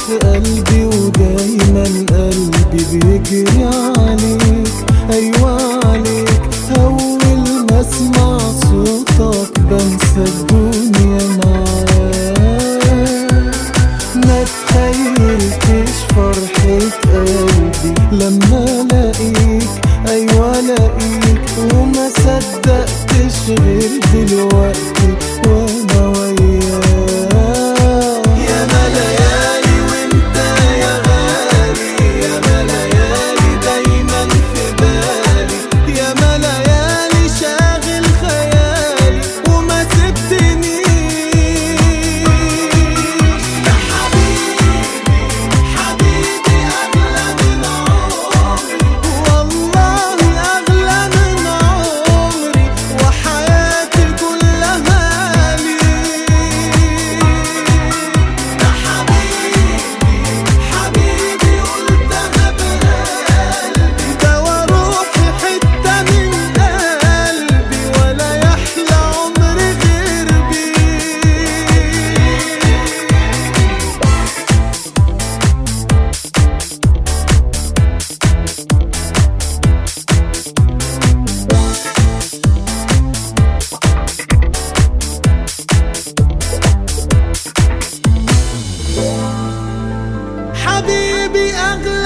في قلبي ودايما قلبي بيجري عليك ايوه عليك اول ما اسمع صوتك بنسى الدنيا معاك ما تخيلتش فرحة قلبي لما الاقيك ايوه الاقيك وما صدقتش غير دلوقتي وانا وياك يا ليالي وانت يا غالي يا ليالي دايما في بالي يا ليالي شاغل خيالي وما سبتنيش يا حبيبي حبيبي أغلى من عمري والله أغلى من عمري وحياتي كلها ليك يا حبيبي حبيبي قلتها بقلبي دوا روحي حتة من قلبي ولا يحلى عمري غير بيك حبيبي أغلى